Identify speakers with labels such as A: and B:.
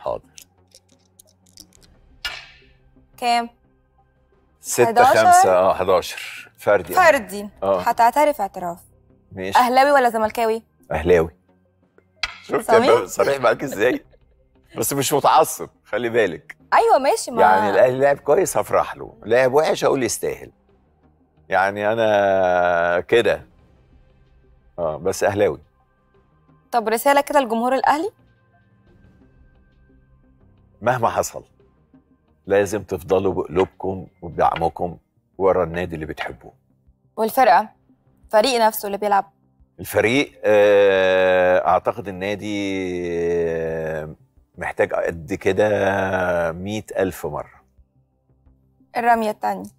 A: حاضر
B: كام
A: ستة
B: 11.
A: خمسة اه 11 فردي
B: فردي
A: اه
B: هتعترف اعتراف
A: ماشي
B: اهلاوي ولا زملكاوي
A: اهلاوي شفت
B: صميم؟
A: انا صريح معاك ازاي بس مش متعصب خلي بالك
B: ايوه ماشي ما
A: يعني الاهلي لعب كويس هفرح له لعب وحش اقول يستاهل يعني انا كده اه بس اهلاوي
B: طب رساله كده لجمهور الاهلي
A: مهما حصل لازم تفضلوا بقلوبكم وبدعمكم ورا النادي اللي بتحبوه
B: والفرقه فريق نفسه اللي بيلعب
A: الفريق آه، اعتقد النادي آه، محتاج قد كده مئة ألف مرة
B: الرميه التانية